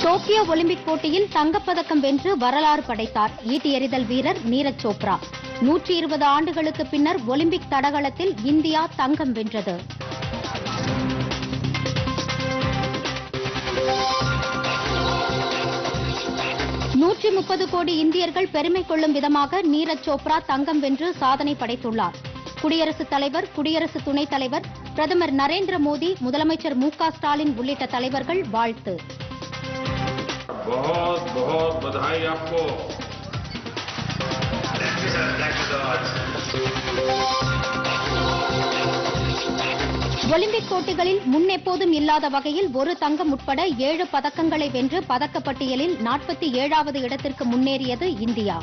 Tokyo Olympic போட்டியில் தங்கப்பதக்கம் வென்று வரலாறு படைத்தார் ஈட்டி எறிதல் வீரர் நீரஜ் சோப்ரா நூற்றி இருபது ஆண்டுகளுக்கு பின்னர் ஒலிம்பிக் தடகளத்தில் இந்தியா தங்கம் வென்றது நூற்றி முப்பது கோடி இந்தியர்கள் பெருமை கொள்ளும் விதமாக நீரஜ் சோப்ரா தங்கம் வென்று சாதனை படைத்துள்ளார் குடியரசுத் தலைவர் குடியரசு துணைத் தலைவர் பிரதமர் நரேந்திர மோடி முதலமைச்சர் மு க ஸ்டாலின் உள்ளிட்ட தலைவர்கள் வாழ்த்து बहुत बहुत बधाई आपको ஒலிம்பிக் போட்டிகளில் முன்னெப்போதும் இல்லாத வகையில் ஒரு தங்கம் உட்பட ஏழு பதக்கங்களை வென்று பதக்கப்பட்டியலில் நாற்பத்தி ஏழாவது இடத்திற்கு முன்னேறியது இந்தியா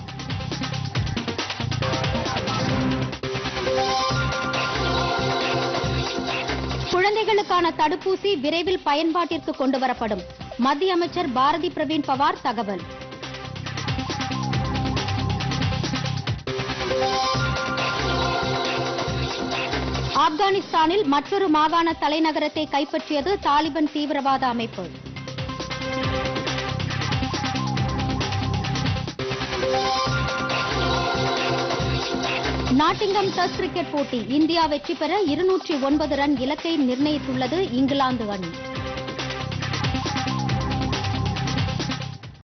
குழந்தைகளுக்கான தடுப்பூசி விரைவில் பயன்பாட்டிற்கு கொண்டுவரப்படும் மத்திய அமைச்சர் பாரதி பிரவீன் பவார் தகவல் ஆப்கானிஸ்தானில் மற்றொரு மாகாண தலைநகரத்தை கைப்பற்றியது தாலிபன் தீவிரவாத அமைப்பு நாட்டிங்கம் டெஸ்ட் கிரிக்கெட் போட்டி இந்தியா வெற்றி பெற இருநூற்றி ஒன்பது ரன் இலக்கை நிர்ணயித்துள்ளது இங்கிலாந்து அணி